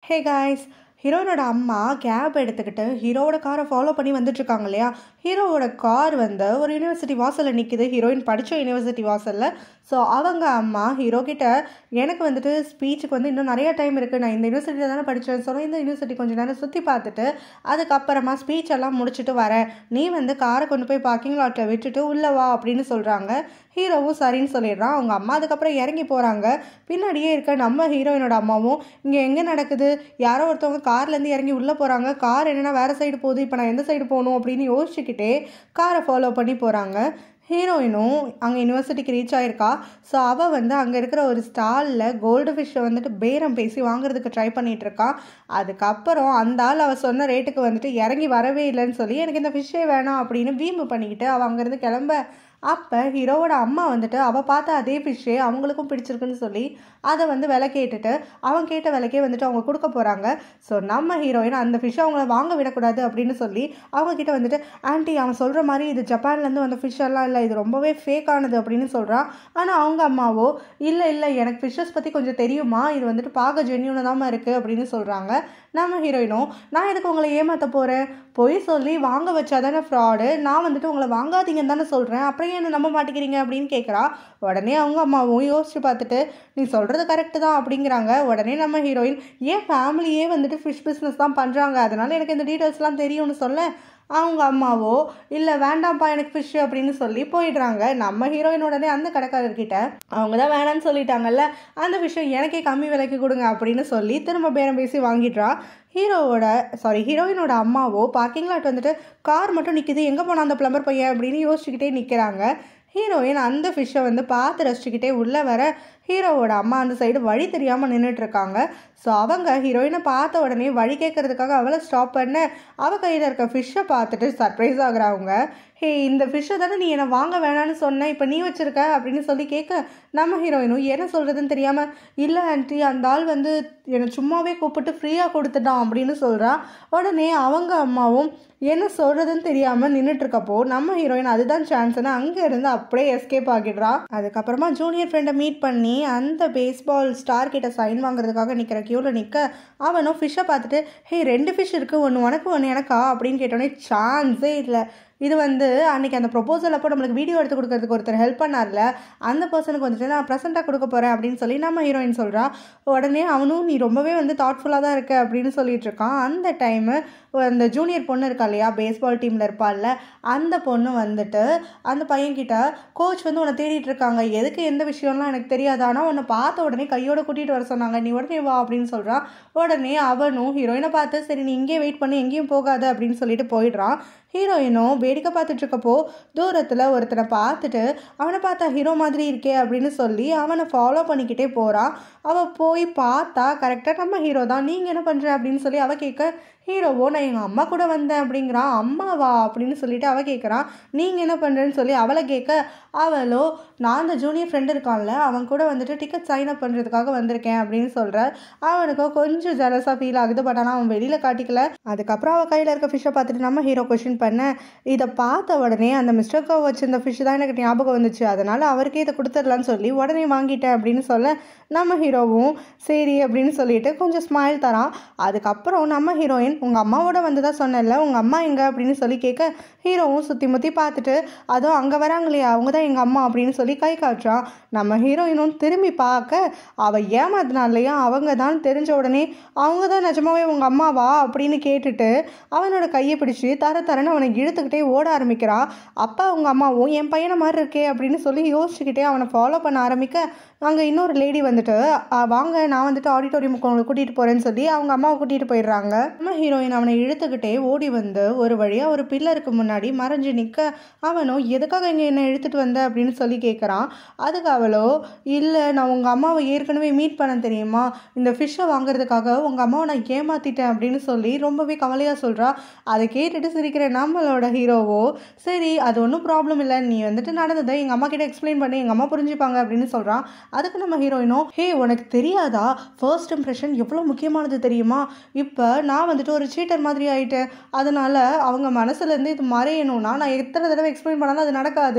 hey guys ஹீரோனோட அம்மா gap எடுத்துக்கிட்டு ஹீரோவோட காரை ஃபாலோ பண்ணி வந்துட்டு இருக்காங்க இல்லையா ஹீரோவோட கார் வந்து ஒரு யூனிவர்சிட்டி வாசலில் நிற்கிது ஹீரோயின் படித்த யூனிவர்சிட்டி வாசலில் ஸோ அவங்க அம்மா ஹீரோ கிட்ட எனக்கு வந்துட்டு ஸ்பீச்சுக்கு வந்து இன்னும் நிறைய டைம் இருக்குது நான் இந்த யூனிவர்சிட்டியில் தானே படித்தேன் ஸோ இந்த யூனிவர்சிட்டி கொஞ்சம் நேரம் சுற்றி பார்த்துட்டு அதுக்கப்புறமா ஸ்பீச் எல்லாம் முடிச்சுட்டு வரேன் நீ வந்து காரை கொண்டு போய் பார்க்கிங் லாட்டில் விட்டுட்டு உள்ளே வா அப்படின்னு சொல்கிறாங்க ஹீரோவும் சரின்னு சொல்லிடுறான் அவங்க அம்மா அதுக்கப்புறம் இறங்கி போகிறாங்க பின்னாடியே இருக்க நம்ம ஹீரோயினோட அம்மாவும் இங்கே எங்கே நடக்குது யாரோ ஒருத்தவங்க கார்லேருந்து இறங்கி உள்ளே போகிறாங்க கார் என்னென்னா வேறு சைடு போகுது இப்போ நான் எந்த சைடு போகணும் அப்படின்னு யோசிச்சுக்கிட்டே காரை ஃபாலோ பண்ணி போகிறாங்க ஹீரோயினும் அங்கே யூனிவர்சிட்டிக்கு ரீச் ஆயிருக்கா ஸோ அவள் வந்து அங்கே இருக்கிற ஒரு ஸ்டாலில் கோல்டு ஃபிஷ்ஷை வந்துட்டு பேரம் பேசி வாங்குறதுக்கு ட்ரை பண்ணிட்டு இருக்கா அதுக்கப்புறம் அந்த ஆள் அவள் சொன்ன ரேட்டுக்கு வந்துட்டு இறங்கி வரவே இல்லைன்னு சொல்லி எனக்கு இந்த ஃபிஷ்ஷே வேணாம் அப்படின்னு வீம்பு பண்ணிக்கிட்டு அவள் அங்கேருந்து கிளம்ப அப்போ ஹீரோவோட அம்மா வந்துட்டு அவள் பார்த்த அதே ஃபிஷ்ஷே அவங்களுக்கும் பிடிச்சிருக்குன்னு சொல்லி அதை வந்து விலை கேட்டுட்டு அவன் கேட்ட விலைக்கே வந்துட்டு அவங்க கொடுக்க போகிறாங்க ஸோ நம்ம ஹீரோயின் அந்த ஃபிஷ்ஷை அவங்கள வாங்க விடக்கூடாது அப்படின்னு சொல்லி அவங்க கிட்ட வந்துட்டு ஆன்ட்டி அவன் சொல்கிற மாதிரி இது ஜப்பான்லேருந்து வந்த ஃபிஷ் எல்லாம் இல்லை இது ரொம்பவே ஃபேக் ஆனது அப்படின்னு சொல்கிறான் ஆனால் அவங்க அம்மாவோ இல்லை இல்லை எனக்கு ஃபிஷ்ஷஸ் பற்றி கொஞ்சம் தெரியுமா இது வந்துட்டு பார்க்க ஜென்யூனாக தான் இருக்குது அப்படின்னு சொல்கிறாங்க நம்ம ஹீரோயினும் நான் எதுக்கு உங்களை ஏமாற்ற போகிறேன் பொய் சொல்லி வாங்க வச்சா தானே ஃப்ராடு நான் வந்துட்டு உங்களை வாங்காதீங்கன்னு தானே சொல்கிறேன் அப்புறம் ஏன் என்ன நம்ப மாட்டேங்கிறீங்க அப்படின்னு கேட்குறா உடனே அவங்க அம்மாவும் யோசிச்சு பார்த்துட்டு நீ சொல்கிறது கரெக்டு தான் அப்படிங்கிறாங்க உடனே நம்ம ஹீரோயின் ஏன் ஃபேமிலியே வந்துட்டு ஃபிஷ் பிஸ்னஸ் தான் பண்ணுறாங்க அதனால் எனக்கு இந்த டீட்டெயில்ஸ்லாம் தெரியும்னு சொல்ல அவங்க அம்மாவோ இல்லை வேண்டாம்ப்பா எனக்கு ஃபிஷ் அப்படின்னு சொல்லி போயிடுறாங்க நம்ம ஹீரோயின் உடனே அந்த கடைக்காரர்கிட்ட அவங்க தான் வேணான்னு சொல்லிட்டாங்கல்ல அந்த விஷயம் எனக்கே கம்மி விலைக்கு கொடுங்க அப்படின்னு சொல்லி திரும்ப பேரம் பேசி வாங்கிடுறா ஹீரோவோட சாரி ஹீரோயினோட அம்மாவோ பார்க்கிங் லாட் வந்துட்டு கார் மட்டும் நிற்கிது எங்கே போனா அந்த பிளம்பர் பையன் அப்படின்னு யோசிச்சுக்கிட்டே நிற்கிறாங்க ஹீரோயின் அந்த ஃபிஷ்ஷை வந்து பார்த்து ரசிச்சுக்கிட்டே உள்ளே வர ஹீரோவோட அம்மா அந்த சைடு வழி தெரியாமல் நின்றுட்டுருக்காங்க ஸோ அவங்க ஹீரோயினை பார்த்த உடனே வழி கேட்கறதுக்காக அவளை ஸ்டாப் பண்ண அவள் கையில் இருக்க ஃபிஷ்ஷை பார்த்துட்டு சர்ப்ரைஸ் ஆகுறாங்க ஹே இந்த ஃபிஷ்ஷை தானே நீ என்னை வாங்க வேணான்னு சொன்ன இப்போ நீ வச்சிருக்க அப்படின்னு சொல்லி கேட்க நம்ம ஹீரோயினும் என்ன சொல்கிறதுன்னு தெரியாமல் இல்லை ஆண்டி அந்த ஆள் வந்து என்னை சும்மாவே கூப்பிட்டு ஃப்ரீயாக கொடுத்துட்டான் அப்படின்னு சொல்கிறா உடனே அவங்க அம்மாவும் என்ன சொல்கிறதுன்னு தெரியாமல் நின்றுட்டுருக்கப்போ நம்ம ஹீரோயின் அதுதான் சான்ஸ்னு அங்கே இருந்து அப்படியே எஸ்கேப் ஆகிடுறா அதுக்கப்புறமா ஜூனியர் ஃப்ரெண்டை மீட் பண்ணி அந்த பேஸ்பால் ஸ்டார் கிட்ட சைன் வாங்குறதுக்காக நிற்கிற க்யூவில் நிற்க அவனும் ஃபிஷ்ஷை பார்த்துட்டு ஹே ரெண்டு ஃபிஷ் இருக்குது ஒன்று உனக்கு ஒன்று எனக்கா அப்படின்னு கேட்டோடனே சான்ஸே இல்லை இது வந்து அன்றைக்கி அந்த ப்ரொபோசல் அப்போ நம்மளுக்கு வீடியோ எடுத்து கொடுக்கறதுக்கு ஒருத்தர் ஹெல்ப் பண்ணார்ல அந்த பர்சனுக்கு வந்துட்டு நான் ப்ரெசென்ட்டாக கொடுக்க போகிறேன் அப்படின்னு சொல்லி நம்ம ஹீரோயின் சொல்கிறா உடனே அவனும் நீ ரொம்பவே வந்து தாட்ஃபுல்லாக தான் இருக்க அப்படின்னு சொல்லிட்டு இருக்கான் அந்த டைமு அந்த ஜூனியர் பொண்ணு இருக்கா இல்லையா பேஸ்பால் டீமில் இருப்பாள்ல அந்த பொண்ணு வந்துட்டு அந்த பையன்கிட்ட கோச் வந்து உன்னை தேடிட்டு இருக்காங்க எதுக்கு எந்த விஷயம்லாம் எனக்கு தெரியாது ஆனால் உன்னை பார்த்த உடனே கையோட கூட்டிகிட்டு வர சொன்னாங்க நீ உடனே வா அப்படின்னு சொல்கிறான் உடனே அவனும் ஹீரோயினை பார்த்து சரி நீ இங்கே வெயிட் பண்ணி எங்கேயும் போகாத அப்படின்னு சொல்லிட்டு போயிடுறான் ஹீரோயினும் வேடிக்கை பார்த்துட்டு இருக்கப்போ தூரத்தில் ஒருத்தனை பார்த்துட்டு அவனை பார்த்தா ஹீரோ மாதிரி இருக்கே அப்படின்னு சொல்லி அவனை ஃபாலோ பண்ணிக்கிட்டே போகிறான் அவள் போய் பார்த்தா கரெக்டாக நம்ம ஹீரோ தான் நீங்கள் என்ன பண்ணுற அப்படின்னு சொல்லி அவள் கேட்க ஹீரோவோ நான் எங்கள் அம்மா கூட வந்தேன் அப்படிங்கிறான் அம்மாவா அப்படின்னு சொல்லிட்டு அவள் கேட்குறான் நீங்கள் என்ன பண்ணுறேன்னு சொல்லி அவளை கேட்க அவளோ நான் அந்த ஜூனியர் ஃப்ரெண்டு இருக்கான்ல அவன் கூட வந்துட்டு டிக்கெட் சைன் அப் பண்ணுறதுக்காக வந்திருக்கேன் அப்படின்னு சொல்கிற அவனுக்கோ கொஞ்சம் ஜலஸாக ஃபீல் ஆகுது பட் ஆனால் அவன் வெளியில் காட்டிக்கல அதுக்கப்புறம் அவள் கையில் இருக்க ஃபிஷ்ஷை பார்த்துட்டு நம்ம ஹீரோ கொஷின் பண்ண இதை பார்த்த உடனே அந்த மிஸ்டர் கோ வச்சிருந்த ஃபிஷ் தான் எனக்கு ஞாபகம் வந்துச்சு அதனால் அவருக்கே இதை கொடுத்துடலான்னு சொல்லி உடனே வாங்கிட்டேன் அப்படின்னு சொல்ல நம்ம ஹீரோவும் சரி அப்படின்னு சொல்லிட்டு கொஞ்சம் ஸ்மைல் தரான் அதுக்கப்புறம் நம்ம ஹீரோயின் உங்கள் அம்மாவோட வந்ததா சொன்னல உங்கள் அம்மா எங்கே அப்படின்னு சொல்லி கேட்க ஹீரோவும் சுற்றி முற்றி பார்த்துட்டு அதுவும் அங்கே வராங்க இல்லையா அவங்க தான் எங்கள் அம்மா அப்படின்னு சொல்லி கை காட்டுறான் நம்ம ஹீரோயினும் திரும்பி பார்க்க அவள் ஏமாத்தினா இல்லையா அவங்க தான் தெரிஞ்ச உடனே அவங்க தான் நிஜமாவே உங்கள் அம்மாவா அப்படின்னு கேட்டுட்டு அவனோட கையை பிடிச்சி தர தரன்னு அவனை இழுத்துக்கிட்டே ஓட ஆரம்பிக்கிறா அப்பா அவங்க அம்மாவும் என் பையனை மாதிரி இருக்கே அப்படின்னு சொல்லி யோசிச்சுக்கிட்டே அவனை ஃபாலோ பண்ண ஆரம்பிக்க அங்கே இன்னொரு லேடி வந்துட்டு வாங்க நான் வந்துட்டு ஆடிட்டோரியமுக்கு உங்களை கூட்டிகிட்டு போகிறேன்னு சொல்லி அவங்க அம்மாவை கூட்டிகிட்டு போயிடுறாங்க நம்ம ஹீரோயின் அவனை இழுத்துக்கிட்டே ஓடி வந்து ஒரு வழியாக ஒரு பில்லருக்கு முன்னாடி மறைஞ்சு நிற்க அவனும் எதுக்காக இங்கே என்ன இழுத்துட்டு வந்த அப்படின்னு சொல்லி கேட்குறான் அதுக்கு அவளோ இல்லை நான் உங்கள் அம்மாவை ஏற்கனவே மீட் பண்ண தெரியுமா இந்த ஃபிஷ்ஷை வாங்குறதுக்காக உங்கள் அம்மாவை நான் ஏமாற்றிட்டேன் அப்படின்னு சொல்லி ரொம்பவே கவலையாக சொல்கிறா அதை கேட்டுட்டு சிரிக்கிற நம்மளோட ஹீரோவோ சரி அது ஒன்றும் ப்ராப்ளம் இல்லை நீ வந்துட்டு நடந்ததை எங்கள் அம்மா கிட்ட எக்ஸ்பிளைன் பண்ணி எங்கள் அம்மா புரிஞ்சுப்பாங்க அப்படின்னு சொல்கிறான் அதுக்கு நம்ம ஹீரோயினோ ஹே உனக்கு தெரியாதா ஃபர்ஸ்ட் இம்ப்ரெஷன் எவ்வளோ முக்கியமானது தெரியுமா இப்போ நான் வந்துட்டு ஒரு சீட்டர் மாதிரி ஆயிட்டேன் அதனால் அவங்க மனசுலேருந்து இது மறையணும்னா நான் எத்தனை தடவை எக்ஸ்பிளைன் பண்ணாலும் அது நடக்காது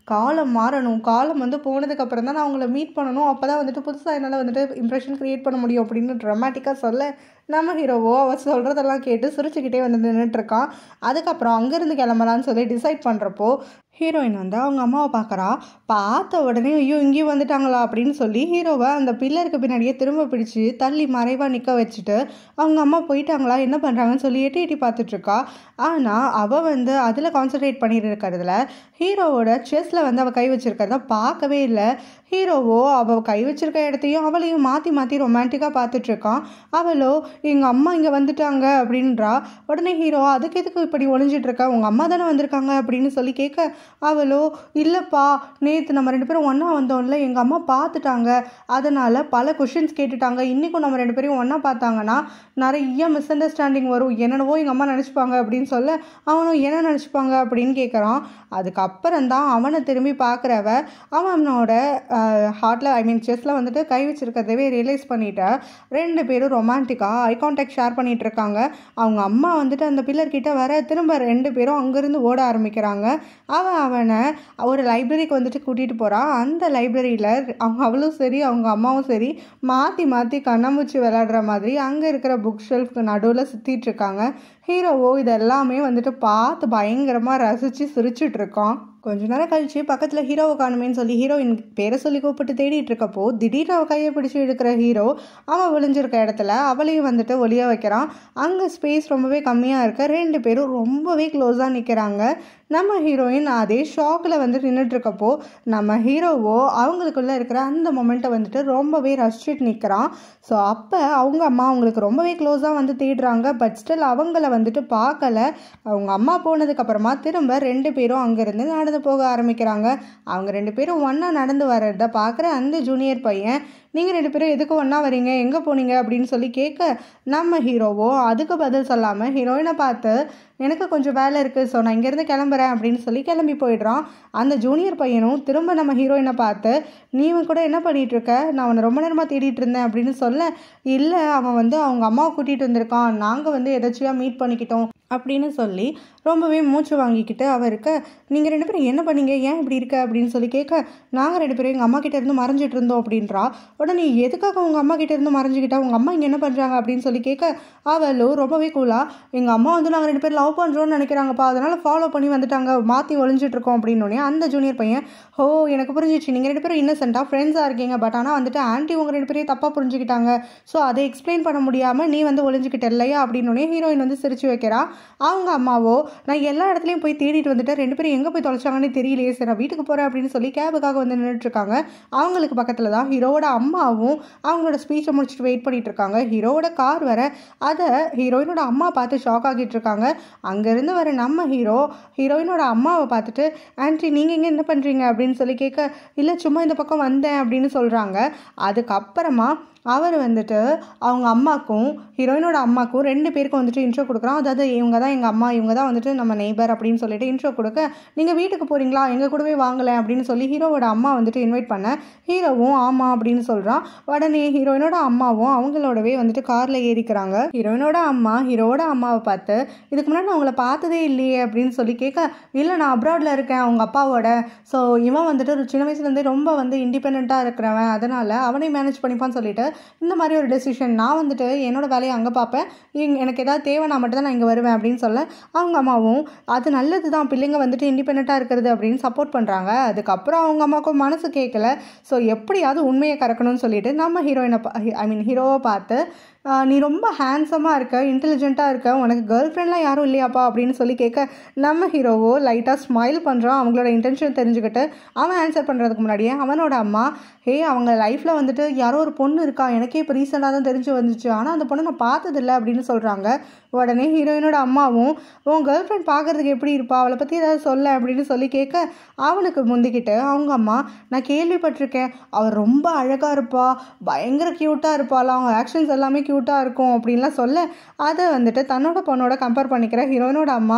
காலம் மாறணும் காலம் வந்து போனதுக்கப்புறம் தான் நான் அவங்கள மீட் பண்ணணும் அப்போ தான் வந்துட்டு புதுசாக என்னால் வந்துட்டு இம்ப்ரெஷன் க்ரியேட் பண்ண முடியும் அப்படின்னு ட்ரமாட்டிக்காக சொல்ல நம்ம ஹீரோவோ அவர் சொல்கிறதெல்லாம் கேட்டு சிரிச்சுக்கிட்டே வந்து நின்றுட்டுருக்கான் அதுக்கப்புறம் அங்கேருந்து கிளம்பலான்னு சொல்லி டிசைட் பண்ணுறப்போ ஹீரோயின் வந்து அவங்க அம்மாவை பார்க்குறா பார்த்த உடனே ஐயோ இங்கேயும் வந்துட்டாங்களா அப்படின்னு சொல்லி ஹீரோவை அந்த பில்லருக்கு பின்னாடியே திரும்ப பிடிச்சி தள்ளி மறைவாக நிற்க வச்சுட்டு அவங்க அம்மா போயிட்டாங்களா என்ன பண்ணுறாங்கன்னு சொல்லி எட்டி எட்டி பார்த்துட்ருக்கா ஆனால் அவள் வந்து அதில் கான்சன்ட்ரேட் பண்ணிட்டு இருக்கிறதுல ஹீரோவோட செஸ்ஸில் வந்து அவள் கை வச்சிருக்கிறத பார்க்கவே இல்லை ஹீரோவோ அவள் கை வச்சிருக்க இடத்தையும் அவளையும் மாற்றி மாற்றி ரொமான்டிக்காக பார்த்துட்ருக்கான் அவளோ எங்கள் அம்மா இங்கே வந்துட்டாங்க அப்படின்றா உடனே ஹீரோ அதுக்கு எதுக்கு இப்படி ஒளிஞ்சிட்ருக்க உங்கள் அம்மா தானே வந்திருக்காங்க அப்படின்னு சொல்லி கேட்க அவளோ இல்லைப்பா நேற்று நம்ம ரெண்டு பேரும் ஒன்றா வந்தோம்ல எங்கள் அம்மா பார்த்துட்டாங்க அதனால் பல கொஷின்ஸ் கேட்டுட்டாங்க இன்றைக்கும் நம்ம ரெண்டு பேரும் ஒன்றா பார்த்தாங்கன்னா நிறைய மிஸ் அண்டர்ஸ்டாண்டிங் வரும் என்னென்னவோ எங்கள் அம்மா நினச்சிப்பாங்க அப்படின்னு சொல்ல அவனும் என்ன நினச்சிப்பாங்க அப்படின்னு கேட்குறான் அதுக்கப்புறம் தான் அவனை திரும்பி பார்க்குறவ அவனோட ஹார்ட்டில் ஐ மீன் செஸ்ஸில் வந்துட்டு கை வச்சிருக்கிறதவே ரியலைஸ் பண்ணிட்ட ரெண்டு பேரும் ரொமான்டிக்காக ஐ கான்டாக்ட் ஷேர் பண்ணிட்டு இருக்காங்க அவங்க அம்மா வந்துட்டு அந்த பில்லர் கிட்ட வர திரும்ப ரெண்டு பேரும் அங்கேருந்து ஓட ஆரம்பிக்கிறாங்க அவன் அவனை ஒரு லைப்ரரிக்கு வந்துட்டு கூட்டிகிட்டு போகிறான் அந்த லைப்ரரியில் அவங்க அவளும் சரி அவங்க அம்மாவும் சரி மாற்றி மாற்றி கண்ணாமூச்சி விளையாடுற மாதிரி அங்கே இருக்கிற புக் ஷெல்ஃப்க்கு நடுவில் சுற்றிட்டு இருக்காங்க ஹீரோவோ இதெல்லாமே வந்துட்டு பார்த்து பயங்கரமாக ரசித்து சிரிச்சிட்டு இருக்கான் கொஞ்ச நேரம் கழிச்சு பக்கத்தில் ஹீரோவை காணுமேன்னு சொல்லி ஹீரோயின் பேரை சொல்லி கூப்பிட்டு தேடிட்டு இருக்கப்போ திடீர்னு அவள் கையை பிடிச்சி எடுக்கிற ஹீரோ அவன் விழிஞ்சிருக்க இடத்துல அவளையும் வந்துட்டு ஒளிய வைக்கிறான் அங்கே ஸ்பேஸ் ரொம்பவே கம்மியாக இருக்க ரெண்டு பேரும் ரொம்பவே க்ளோஸாக நிற்கிறாங்க நம்ம ஹீரோயின் அதே ஷாக்கில் வந்து நின்றுட்டுருக்கப்போ நம்ம ஹீரோவோ அவங்களுக்குள்ளே இருக்கிற அந்த மொமெண்ட்டை வந்துட்டு ரொம்பவே ரசிச்சுட்டு நிற்கிறான் ஸோ அப்போ அவங்க அம்மா அவங்களுக்கு ரொம்பவே க்ளோஸாக வந்து தேடுறாங்க பட் ஸ்டில் அவங்கள வந்துட்டு பார்க்கல அவங்க அம்மா போனதுக்கப்புறமா திரும்ப ரெண்டு பேரும் அங்கேருந்து நடந்து போக ஆரம்பிக்கிறாங்க அவங்க ரெண்டு பேரும் ஒன்றா நடந்து வர்றத பார்க்குற அந்த ஜூனியர் பையன் நீங்கள் ரெண்டு பேரும் எதுக்கு ஒன்றா வரீங்க எங்கே போனீங்க அப்படின்னு சொல்லி கேட்க நம்ம ஹீரோவோ அதுக்கு பதில் சொல்லாமல் ஹீரோயினை பார்த்து எனக்கு கொஞ்சம் வேலை இருக்குது ஸோ நான் இங்கேருந்து கிளம்புறேன் அப்படின்னு சொல்லி கிளம்பி போயிடுறான் அந்த ஜூனியர் பையனும் திரும்ப நம்ம ஹீரோயினை பார்த்து நீ இவன் கூட என்ன பண்ணிட்டு இருக்க நான் அவனை ரொம்ப நேரமாக தேடிட்டு இருந்தேன் அப்படின்னு சொல்ல இல்லை அவன் வந்து அவங்க அம்மாவை கூட்டிகிட்டு வந்திருக்கான் நாங்கள் வந்து எதாச்சியாக மீட் பண்ணிக்கிட்டோம் அப்படின்னு சொல்லி ரொம்பவே மூச்சு வாங்கிக்கிட்டு அவருக்கு நீங்கள் ரெண்டு பேரும் என்ன பண்ணீங்க ஏன் இப்படி இருக்க அப்படின்னு சொல்லி கேட்க நாங்கள் ரெண்டு பேரும் எங்கள் அம்மா கிட்ட இருந்து மறைஞ்சிட்டு இருந்தோம் அப்படின்றா உடனே எதுக்காக உங்கள் அம்மா கிட்ட இருந்து மறைஞ்சிக்கிட்டா உங்கள் அம்மா இங்கே என்ன பண்ணுறாங்க அப்படின்னு சொல்லி கேட்க அவளும் ரொம்பவே கூலாக எங்கள் அம்மா வந்து நாங்கள் ரெண்டு பேரும் லவ் பண்ணுறோன்னு நினைக்கிறாங்கப்பா அதனால் ஃபாலோ பண்ணி வந்துட்டாங்க மாற்றி ஒளிஞ்சிட்டு இருக்கோம் அப்படின்னோடனே அந்த ஜூனியர் பையன் ஓ எனக்கு புரிஞ்சிச்சு நீங்கள் ரெண்டு பேரும் இன்னசென்ட்டாக ஃப்ரெண்ட்ஸாக இருக்கீங்க பட் ஆனால் வந்துட்டு ஆன்ட்டி உங்கள் ரெண்டு பேரையும் தப்பாக புரிஞ்சுக்கிட்டாங்க ஸோ அதை எக்ஸ்பிளைன் பண்ண முடியாமல் நீ வந்து ஒளிஞ்சிக்கிட்ட இல்லையா அப்படின்னோடனே ஹீரோயின் வந்து சிரிச்சு வைக்கிறா அவங்க அம்மாவோ நான் எல்லா இடத்துலையும் போய் தேடிட்டு வந்துட்டு ரெண்டு பேரும் எங்கே போய் தொலைச்சாங்கன்னு தெரியலையே சரி நான் வீட்டுக்கு போகிறேன் அப்படின்னு சொல்லி கேபுக்காக வந்து நின்றுட்டு இருக்காங்க அவங்களுக்கு பக்கத்தில் தான் ஹீரோவோட அம்மாவும் அவங்களோட ஸ்பீச்சை முடிச்சுட்டு வெயிட் பண்ணிட்டு இருக்காங்க ஹீரோவோட கார் வர அதை ஹீரோயினோட அம்மா பார்த்து ஷாக் ஆகிட்டு இருக்காங்க அங்கேருந்து வர நம்ம ஹீரோ ஹீரோயினோட அம்மாவை பார்த்துட்டு ஆன்ட்டி நீங்கள் இங்கே என்ன பண்ணுறீங்க அப்படின்னு சொல்லி கேட்க இல்லை சும்மா இந்த பக்கம் வந்தேன் அப்படின்னு சொல்கிறாங்க அதுக்கப்புறமா அவர் வந்துட்டு அவங்க அம்மாக்கும் ஹீரோயினோட அம்மாக்கும் ரெண்டு பேருக்கும் வந்துட்டு இன்ட்ரோ கொடுக்குறான் அதாவது இவங்க தான் எங்கள் அம்மா இவங்க தான் வந்துட்டு நம்ம நெய்பர் அப்படின்னு சொல்லிட்டு இன்ட்ரோ கொடுக்க நீங்கள் வீட்டுக்கு போகிறீங்களா எங்கள் கூடவே வாங்கலை அப்படின்னு சொல்லி ஹீரோவோட அம்மா வந்துட்டு இன்வைட் பண்ண ஹீரோவும் ஆமாம் அப்படின்னு சொல்கிறான் உடனே ஹீரோயினோட அம்மாவும் அவங்களோடவே வந்துட்டு காரில் ஏறிக்கிறாங்க ஹீரோயினோட அம்மா ஹீரோவோட அம்மாவை பார்த்து இதுக்கு முன்னாடி நான் உங்களை பார்த்ததே இல்லையே அப்படின்னு சொல்லி கேட்க இல்லை நான் அப்ராடில் இருக்கேன் அவங்க அப்பாவோட ஸோ இவன் வந்துட்டு ஒரு சின்ன வயசுலேருந்தே ரொம்ப வந்து இண்டிபெண்ட்டாக இருக்கிறவன் அதனால் அவனை மேனேஜ் பண்ணிப்பான்னு சொல்லிட்டு இந்த மாதிரி ஒரு டெசிஷன் நான் வந்துட்டு என்னோட வேலையை அங்கே பார்ப்பேன் இங்க எனக்கு ஏதாவது தேவைன்னா மட்டும் தான் நான் இங்கே வருவேன் அப்படின்னு சொல்ல அவங்க அம்மாவும் அது நல்லது தான் பிள்ளைங்க வந்துட்டு இண்டிபெண்ட்டாக இருக்கிறது அப்படின்னு சப்போர்ட் பண்ணுறாங்க அதுக்கப்புறம் அவங்க அம்மாவுக்கும் மனசு கேட்கல ஸோ எப்படியாவது உண்மையை கறக்கணும்னு சொல்லிட்டு நம்ம ஹீரோயினை ஐ மீன் ஹீரோவை பார்த்து ஆஹ் நீ ரொம்ப ஹேண்ட்ஸமாக இருக்க இன்டெலிஜென்ட்டாக இருக்க உனக்கு கேர்ள் ஃப்ரெண்ட்லாம் யாரும் இல்லையாப்பா அப்படின்னு சொல்லி கேட்க நம்ம ஹீரோவோ லைட்டாக ஸ்மைல் பண்ணுறான் அவங்களோட இன்டென்ஷன் தெரிஞ்சுக்கிட்டு அவன் ஆன்சர் பண்ணுறதுக்கு முன்னாடியே அவனோட அம்மா ஹே அவங்க லைஃப்பில் வந்துட்டு யாரோ ஒரு பொண்ணு இருக்கா எனக்கே இப்போ ரீசெண்டாக தான் தெரிஞ்சு வந்துச்சு ஆனால் அந்த பொண்ணை நான் பார்த்ததில்ல அப்படின்னு சொல்கிறாங்க உடனே ஹீரோயினோட அம்மாவும் உன் கேர்ள் ஃப்ரெண்ட் பார்க்குறதுக்கு எப்படி இருப்பா அவளை பற்றி ஏதாவது சொல்ல அப்படின்னு சொல்லி கேட்க அவனுக்கு முந்திக்கிட்டு அவங்க அம்மா நான் கேள்விப்பட்டிருக்கேன் அவள் ரொம்ப அழகாக இருப்பா பயங்கர க்யூட்டாக இருப்பாளாம் அவங்க ஆக்ஷன்ஸ் எல்லாமே க்யூட்டாக இருக்கும் அப்படின்லாம் சொல்ல அதை வந்துட்டு தன்னோட பொண்ணோட கம்பேர் பண்ணிக்கிற ஹீரோயினோட அம்மா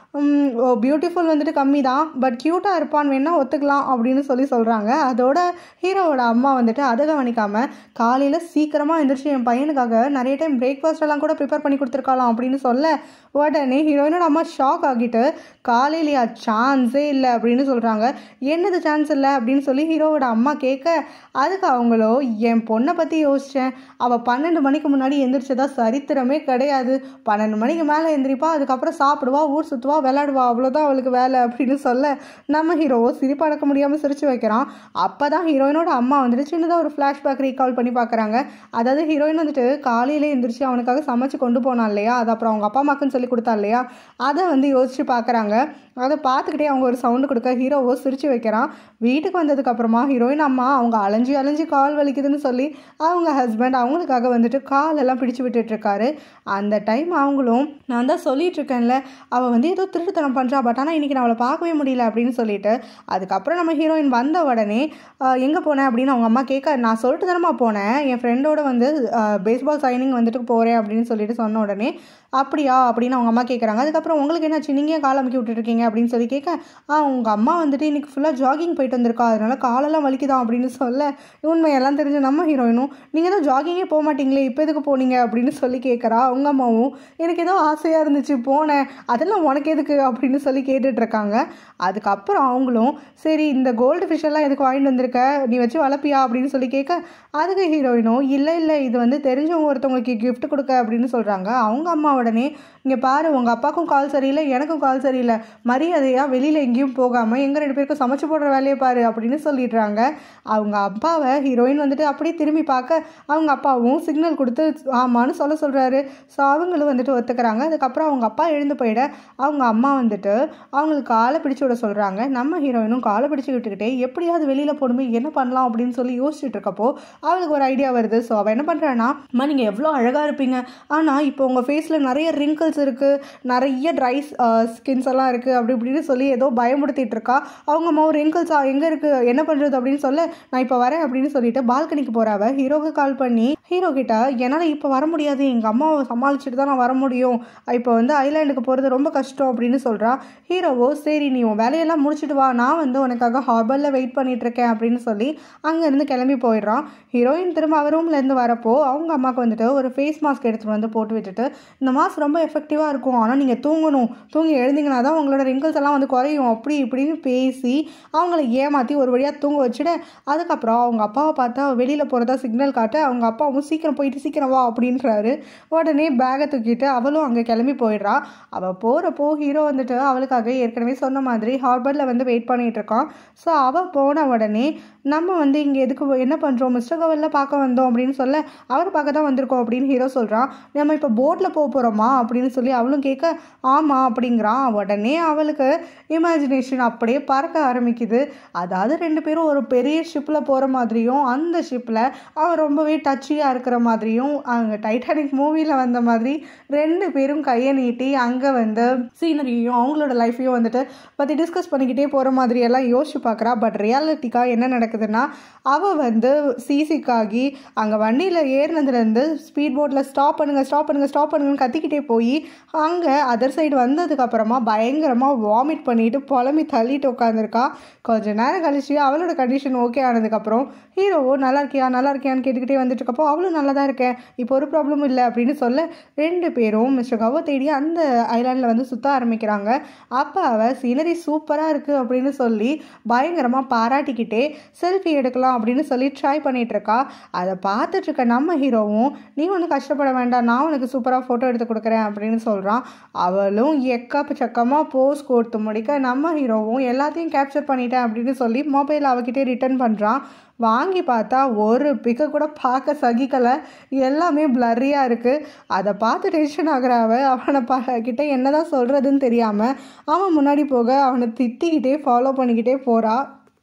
பியூட்டிஃபுல் வந்துட்டு கம்மி தான் பட் க்யூட்டாக இருப்பான்னு வேணால் ஒத்துக்கலாம் அப்படின்னு சொல்லி சொல்கிறாங்க அதோட ஹீரோவோட அம்மா வந்துட்டு அதை கவனிக்காமல் காலையில் சீக்கிரமாக எந்திரிச்சு என் பையனுக்காக நிறைய டைம் பிரேக்ஃபாஸ்ட் எல்லாம் கூட ப்ரிப்பேர் பண்ணி கொடுத்துருக்கலாம் அப்படின்னு சொல்ல உடனே ஹீரோயினோட அம்மா ஷாக் ஆகிட்டு காலையிலையா சான்ஸே இல்லை அப்படின்னு சொல்கிறாங்க என்னது சான்ஸ் இல்லை அப்படின்னு சொல்லி ஹீரோவோட அம்மா கேட்க அதுக்கு அவங்களோ என் பொண்ணை பற்றி யோசித்தேன் அவள் பன்னெண்டு மணிக்கு முன்னாடி எந்திரிச்சதா சரித்திரமே கிடையாது பன்னெண்டு மணிக்கு மேலே எந்திரிப்பா அதுக்கப்புறம் சாப்பிடுவா ஊர் சுற்றுவா விளையாடுவா அவ்வளோதான் அவளுக்கு வேலை அப்படின்னு சொல்ல நம்ம ஹீரோவோ சிரிப்பு அடக்க முடியாமல் சிரிச்சு வைக்கிறான் அப்போ தான் ஹீரோயினோட அம்மா வந்துட்டு சின்னதாக ஒரு ஃப்ளாஷ்பேக் ரீகால் பண்ணி பார்க்குறாங்க அதாவது ஹீரோயின் வந்துட்டு காலையிலே எந்திரிச்சு அவனுக்காக சமைச்சு கொண்டு போனான் இல்லையா அது அப்புறம் அவங்க அப்பா அம்மாக்குன்னு சொல்லி கொடுத்தா இல்லையா அதை வந்து யோசிச்சு பார்க்குறாங்க அதை பார்த்துக்கிட்டே அவங்க ஒரு சவுண்டு கொடுக்க ஹீரோவோ சிரிச்சு வைக்கிறான் வீட்டுக்கு வந்ததுக்கப்புறமா ஹீரோயின் அம்மா அவங்க அலைஞ்சி அலைஞ்சி கால் வலிக்குதுன்னு சொல்லி அவங்க ஹஸ்பண்ட் அவங்களுக்காக வந்துட்டு காலெல்லாம் பிடிச்சு விட்டுட்டு இருக்காரு அந்த டைம் அவங்களும் நான் தான் சொல்லிட்டு இருக்கேன்ல அவள் வந்து ஏதோ திருட்டுத்தனம் பண்ணுறா பட் ஆனால் இன்றைக்கி நான் அவளை பார்க்கவே முடியல அப்படின்னு சொல்லிட்டு அதுக்கப்புறம் நம்ம ஹீரோயின் வந்த உடனே எங்கே போனேன் அப்படின்னு அவங்க அம்மா கேட்க நான் சொல்லிட்டு தானம்மா போனேன் என் ஃப்ரெண்டோட வந்து பேஸ்பால் சைனிங் வந்துட்டு போகிறேன் அப்படின்னு சொல்லிட்டு சொன்ன உடனே அப்படியா அப்படின்னு அவங்க அம்மா கேட்குறாங்க அதுக்கப்புறம் உங்களுக்கு என்னாச்சு நீங்கள் ஏன் கால் அமுக்கி விட்டுருக்கீங்க அப்படின்னு சொல்லி கேட்க ஆ உங்கள் அம்மா வந்துட்டு இன்னைக்கு ஃபுல்லாக ஜாகிங் போயிட்டு வந்திருக்கா அதனால காலெல்லாம் வலிக்குதான் அப்படின்னு சொல்ல உண்மையெல்லாம் தெரிஞ்ச நம்ம ஹீரோயினும் நீங்கள் தான் ஜாகிங்கே போக மாட்டீங்களே இப்போ எதுக்கு போனீங்க அப்படின்னு சொல்லி கேட்குறா அவங்க அம்மாவும் எனக்கு ஏதோ ஆசையாக இருந்துச்சு போனேன் அதெல்லாம் உனக்கு எதுக்கு அப்படின்னு சொல்லி கேட்டுட்டு இருக்காங்க அதுக்கப்புறம் அவங்களும் சரி இந்த கோல்டு ஃபிஷ் எல்லாம் எதுக்கு வாங்கிட்டு வந்திருக்க நீ வச்சு வளர்ப்பியா அப்படின்னு சொல்லி கேட்க அதுக்கு ஹீரோயினும் இல்லை இல்லை இது வந்து தெரிஞ்சவங்க ஒருத்தவங்களுக்கு gift கொடுக்க அப்படின்னு சொல்கிறாங்க அவங்க அம்மா உடனே இங்கே பாரு உங்கள் அப்பாவுக்கும் கால் சரியில்லை எனக்கும் கால் சரியில்லை மரியாதையாக வெளியில் எங்கேயும் போகாமல் எங்கள் ரெண்டு பேருக்கும் சமைச்சு போடுற வேலையை பாரு அப்படின்னு சொல்லிடுறாங்க அவங்க அப்பாவை ஹீரோயின் வந்துட்டு அப்படியே திரும்பி பார்க்க அவங்க அப்பாவும் சிக்னல் கொடுத்து ஆமான்னு சொல்ல சொல்கிறாரு ஸோ அவங்களும் வந்துட்டு ஒத்துக்கிறாங்க அதுக்கப்புறம் அவங்க அப்பா எழுந்து போயிட அவங்க அம்மா வந்துட்டு அவங்களுக்கு காலை பிடிச்சு விட சொல்கிறாங்க நம்ம ஹீரோயினும் காலை பிடிச்சு விட்டுக்கிட்டே எப்படியாவது வெளியில் போகணுமே என்ன பண்ணலாம் அப்படின்னு சொல்லி யோசிச்சுட்டு இருக்கப்போ அவளுக்கு ஒரு ஐடியா வருது ஸோ அவள் என்ன பண்ணுறான்னா அம்மா நீங்கள் எவ்வளோ அழகாக இருப்பீங்க ஆனால் இப்போ உங்கள் ஃபேஸில் நிறைய ரிங்கிள்ஸ் இருக்குது நிறைய ட்ரை ஸ்கின்ஸ் எல்லாம் இருக்குது அப்படி இப்படின்னு சொல்லி ஏதோ பயமுடுத்திட்டு இருக்கா அவங்க அம்மா ரிங்கிள்ஸா எங்கே இருக்குது என்ன பண்ணுறது அப்படின்னு சொல்ல நான் இப்போ வரேன் அப்படின்னு சொல்லிட்டு பால்கனிக்கு போகிறாவ ஹீரோவுக்கு கால் பண்ணி ஹீரோ கிட்ட என்னால் இப்போ வர முடியாது எங்கள் அம்மாவை சமாளிச்சுட்டு தான் நான் வர முடியும் இப்போ வந்து ஐலாண்டுக்கு போகிறது ரொம்ப கஷ்டம் அப்படின்னு சொல்கிறா ஹீரோவோ சரி நீ உன் வேலையெல்லாம் முடிச்சிட்டு வா நான் வந்து உனக்காக ஹார்பரில் வெயிட் பண்ணிட்டு இருக்கேன் அப்படின்னு சொல்லி அங்கேருந்து கிளம்பி போயிடுறான் ஹீரோயின் திரும்ப அவர் ரூம்லேருந்து வரப்போ அவங்க அம்மாவுக்கு வந்துட்டு ஒரு ஃபேஸ் மாஸ்க் எடுத்துகிட்டு வந்து போட்டு விட்டுட்டு இந்த மாஸ்க் ரொம்ப எஃபெக்டிவாக இருக்கும் ஆனால் நீங்கள் தூங்கணும் தூங்கி எழுந்தீங்கன்னா தான் உங்களோட ரிங்கிள்ஸ் எல்லாம் வந்து குறையும் அப்படி இப்படின்னு பேசி அவங்கள ஏமாற்றி ஒரு வழியாக தூங்க வச்சுட்டு அதுக்கப்புறம் அவங்க அப்பாவை பார்த்தா வெளியில் போகிறதா சிக்னல் காட்ட அவங்க அப்பாவும் சீக்கிரம் போயிட்டு சீக்கிரம் வா அப்படின்றாரு உடனே பேகை தூக்கிட்டு அவளும் அங்கே கிளம்பி போயிடுறா அவள் போகிறப்போ ஹீரோ வந்துட்டு அவளுக்காக ஏற்கனவே சொன்ன மாதிரி ஹார்பரில் வந்து வெயிட் பண்ணிட்டு இருக்கான் ஸோ அவள் போன உடனே நம்ம வந்து இங்கே எதுக்கு என்ன பண்ணுறோம் மிஸ்டர் கவலில் பார்க்க வந்தோம் அப்படின்னு சொல்ல அவர் பார்க்க தான் வந்திருக்கோம் அப்படின்னு ஹீரோ சொல்கிறான் நம்ம இப்போ போட்டில் போக போகிறோமா அப்படின்னு சொல்லி அவளும் கேட்க ஆமாம் அப்படிங்கிறான் உடனே அவளுக்கு இமேஜினேஷன் அப்படியே பறக்க ஆரம்பிக்குது அதாவது ரெண்டு பேரும் ஒரு பெரிய ஷிப்பில் போகிற மாதிரியும் அந்த ஷிப்பில் அவன் ரொம்பவே டச்சியாக இருக்கிற மாதிரியும் அங்கே டைட்டானிக் மூவியில் வந்த மாதிரி ரெண்டு பேரும் கையை நீட்டி அங்கே வந்து சீனரியும் அவங்களோட லைஃப்பையும் வந்துட்டு பற்றி டிஸ்கஸ் பண்ணிக்கிட்டே போகிற மாதிரி எல்லாம் யோசிச்சு பார்க்குறா பட் ரியாலிட்டிக்காக என்ன நடக்குதுன்னா அவள் வந்து சிசிக்காகி அங்கே வண்டியில் ஏறினதுலேருந்து ஸ்பீட் போட்டில் ஸ்டாப் பண்ணுங்கள் ஸ்டாப் பண்ணுங்கள் ஸ்டாப் பண்ணுங்கன்னு கத்திக்கிட்டே போய் அங்கே அதர் சைடு வந்ததுக்கப்புறமா பயங்கரமாக வாமிட் பண்ணிட்டு புலம்பி தள்ளிட்டு உட்காந்துருக்கா கொஞ்ச நேரம் கழிச்சு அவளோட கண்டிஷன் ஓகே ஆனதுக்கப்புறம் ஹீரோவோ நல்லா இருக்கியா நல்லா இருக்கியான்னு கேட்டுக்கிட்டே வந்துட்டு இருக்கப்போ அவளும் நல்லா தான் இருக்கேன் இப்போ ஒரு ப்ராப்ளமும் இல்லை அப்படின்னு சொல்ல ரெண்டு பேரும் மிஸ்டர் கவ தேடி அந்த ஐலாண்டில் வந்து சுற்ற ஆரம்பிக்கிறாங்க அப்போ அவள் சீனரி சூப்பராக இருக்குது அப்படின்னு சொல்லி பயங்கரமாக பாராட்டிக்கிட்டே செல்ஃபி எடுக்கலாம் அப்படின்னு சொல்லி ட்ரை பண்ணிட்டு இருக்கா அதை பார்த்துட்டு இருக்க நம்ம ஹீரோவும் நீ ஒன்றும் கஷ்டப்பட வேண்டாம் நான் உனக்கு சூப்பராக ஃபோட்டோ எடுத்து கொடுக்குறேன் அப்படின்னு சொல்கிறான் அவளும் எக்கப்பு சக்கமாக போஸ் கொடுத்து முடிக்க நம்ம ஹீரோவும் எல்லாத்தையும் கேப்சர் பண்ணிட்டேன் அப்படின்னு சொல்லி மொபைல் அவகிட்டே ரிட்டர்ன் பண்ணுறான் வாங்கி பார்த்தா ஒரு பிக்கை கூட பார்க்க சகிக்கலை எல்லாமே பிளர்ரியாக இருக்குது அதை பார்த்து டென்ஷன் ஆகிற அவ அவனை பா கிட்ட என்னதான் சொல்கிறதுன்னு தெரியாமல் அவன் முன்னாடி போக அவனை திட்டிக்கிட்டே ஃபாலோ பண்ணிக்கிட்டே போகிறா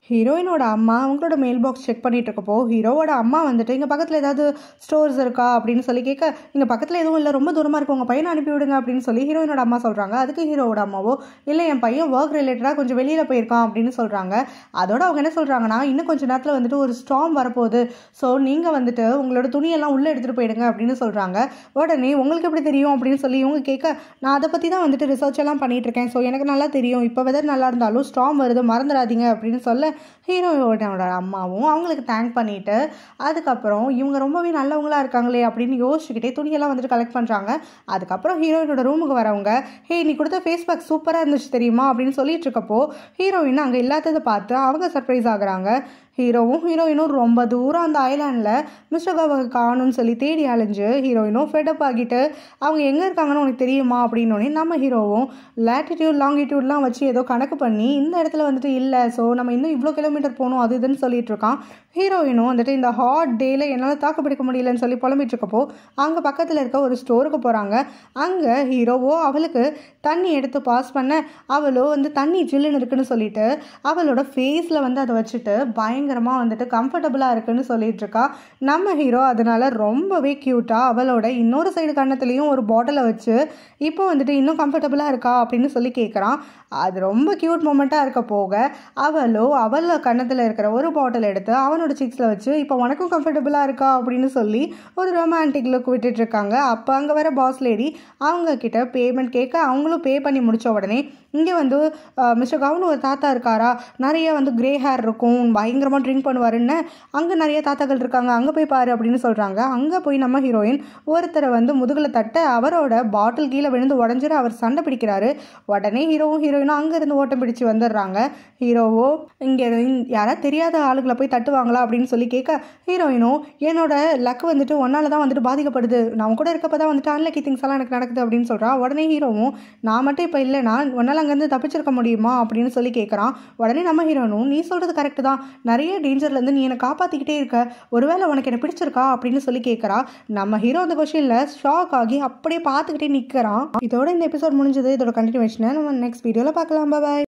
ஹீரோயினோட அம்மா அவங்களோட மெயில் பாக்ஸ் செக் பண்ணிட்டு இருக்கப்போ ஹீரோவோட அம்மா வந்துட்டு இங்கே பக்கத்தில் ஏதாவது ஸ்டோர்ஸ் இருக்கா அப்படின்னு சொல்லி கேட்க இங்கே பக்கத்தில் எதுவும் இல்லை ரொம்ப தூரமாக இருக்கு உங்கள் பையனை அனுப்பி விடுங்க அப்படின்னு சொல்லி ஹீரோயினோட அம்மா சொல்கிறாங்க அதுக்கு ஹீரோவோட அம்மாவோ இல்லை என் பையன் ஒர்க் ரிலேட்டடாக கொஞ்சம் வெளியில் போயிருக்கான் அப்படின்னு சொல்கிறாங்க அதோட அவங்க என்ன சொல்கிறாங்கன்னா இன்னும் கொஞ்சம் நேரத்தில் வந்துட்டு ஒரு ஸ்டாம் வரப்போகுது ஸோ நீங்கள் வந்துட்டு உங்களோட துணியெல்லாம் உள்ளே எடுத்துகிட்டு போயிடுங்க அப்படின்னு சொல்கிறாங்க உடனே உங்களுக்கு எப்படி தெரியும் அப்படின்னு சொல்லி இவங்க கேட்க நான் அதை பற்றி தான் வந்துட்டு ரிசர்ச் எல்லாம் பண்ணிட்டு இருக்கேன் ஸோ எனக்கு நல்லா தெரியும் இப்போ வெதர் நல்லா இருந்தாலும் ஸ்டாம் வருது மறந்துடாதீங்க அப்படின்னு சொல்ல ஹீரோவோட அம்மாவும் அவங்களுக்கு தேங்க் பண்ணிட்டு அதுக்கப்புறம் இவங்க ரொம்பவே நல்லவங்களா இருக்காங்களே அப்படின்னு யோசிச்சுக்கிட்டே துணியெல்லாம் வந்துட்டு கலெக்ட் பண்ணுறாங்க அதுக்கப்புறம் ஹீரோயினோட ரூமுக்கு வரவங்க ஹே நீ கொடுத்த ஃபேஸ் பேக் சூப்பராக இருந்துச்சு தெரியுமா அப்படின்னு சொல்லிட்டு இருக்கப்போ ஹீரோயின் அங்கே இல்லாததை பார்த்து அவங்க சர்ப்ரைஸ் ஆகுறாங்க ஹீரோவும் ஹீரோயினும் ரொம்ப தூரம் அந்த ஐலாண்டில் மிஸ்டர் கவ காணும்னு சொல்லி தேடி அலைஞ்சு ஹீரோயினும் ஃபெடப் ஆகிட்டு அவங்க எங்கே இருக்காங்கன்னு உனக்கு தெரியுமா அப்படின்னோடனே நம்ம ஹீரோவும் லேட்டிடியூட் லாங்கிடியூட்லாம் வச்சு ஏதோ கணக்கு பண்ணி இந்த இடத்துல வந்துட்டு இல்லை ஸோ நம்ம இன்னும் இவ்வளோ கிலோமீட்டர் போகணும் அது இதுன்னு சொல்லிட்டு இருக்கான் ஹீரோயினும் வந்துட்டு இந்த ஹாட் டேயில் என்னால் தாக்கு பிடிக்க முடியலன்னு சொல்லி புலம்பிட்டு இருக்கப்போ அங்கே பக்கத்தில் இருக்க ஒரு ஸ்டோருக்கு போகிறாங்க அங்கே ஹீரோவோ அவளுக்கு தண்ணி எடுத்து பாஸ் பண்ண அவளோ வந்து தண்ணி ஜில்லுன்னு இருக்குன்னு சொல்லிட்டு அவளோட ஃபேஸில் வந்து அதை வச்சுட்டு பயங்கரமாக வந்துட்டு கம்ஃபர்டபுளாக இருக்குன்னு சொல்லிட்டு இருக்கா நம்ம ஹீரோ அதனால ரொம்பவே க்யூட்டாக அவளோட இன்னொரு சைடு கன்னத்துலேயும் ஒரு பாட்டிலை வச்சு இப்போ வந்துட்டு இன்னும் கம்ஃபர்டபுளாக இருக்கா அப்படின்னு சொல்லி கேட்குறான் அது ரொம்ப க்யூட் மூமெண்ட்டாக இருக்க போக அவளோ அவள கன்னத்தில் இருக்கிற ஒரு பாட்டில் எடுத்து அவனோட சிக்ஸில் வச்சு இப்போ உனக்கும் கம்ஃபர்டபுளாக இருக்கா அப்படின்னு சொல்லி ஒரு ரொமான்டிக் லுக் விட்டுட்டு இருக்காங்க அப்போ அங்கே வர பாஸ் லேடி அவங்க கிட்ட பேமெண்ட் கேட்க அவங்களும் பே பண்ணி முடிச்ச உடனே இங்கே வந்து மிஸ்டர் கவுன் ஒரு தாத்தா இருக்காரா நிறைய வந்து கிரே ஹேர் இருக்கும் பயங்கரமாக ட்ரிங்க் பண்ணுவாருன்னு அங்கே நிறைய தாத்தாக்கள் இருக்காங்க அங்கே போய் பாரு அப்படின்னு சொல்கிறாங்க அங்கே போய் நம்ம ஹீரோயின் ஒருத்தரை வந்து முதுகில் தட்ட அவரோட பாட்டில் கீழே விழுந்து உடஞ்சிட அவர் சண்டை பிடிக்கிறாரு உடனே ஹீரோவும் ஹீரோயினும் அங்கேருந்து ஓட்டம் பிடிச்சு வந்துடுறாங்க ஹீரோவோ இங்கே யாராவது தெரியாத ஆளுகளை போய் தட்டுவாங்களா அப்படின்னு சொல்லி கேட்க ஹீரோயினும் என்னோட லக் வந்துட்டு ஒன்னால தான் வந்துட்டு பாதிக்கப்படுது நான் கூட இருக்கப்போ தான் வந்துட்டு அன்லக்கி திங்ஸ் எல்லாம் எனக்கு நடக்குது அப்படின்னு சொல்கிறா உடனே ஹீரோவும் நான் மட்டும் இப்போ இல்லைனா உன்னால் அங்கேருந்து தப்பிச்சிருக்க முடியுமா அப்படின்னு சொல்லி கேட்குறான் உடனே நம்ம ஹீரோனும் நீ சொல்கிறது கரெக்டு தான் நிறைய டேஞ்சர்லேருந்து நீ என்னை காப்பாற்றிக்கிட்டே இருக்க ஒருவேளை உனக்கு என்ன பிடிச்சிருக்கா அப்படின்னு சொல்லி கேட்குறா நம்ம ஹீரோ அந்த கொஷினில் ஷாக் ஆகி அப்படியே பார்த்துக்கிட்டே நிற்கிறான் இதோட இந்த எபிசோட் முடிஞ்சது இதோட கண்டினியூஷனை நம்ம நெக்ஸ்ட் வீடியோவில் பார்க்கலாம் பாய்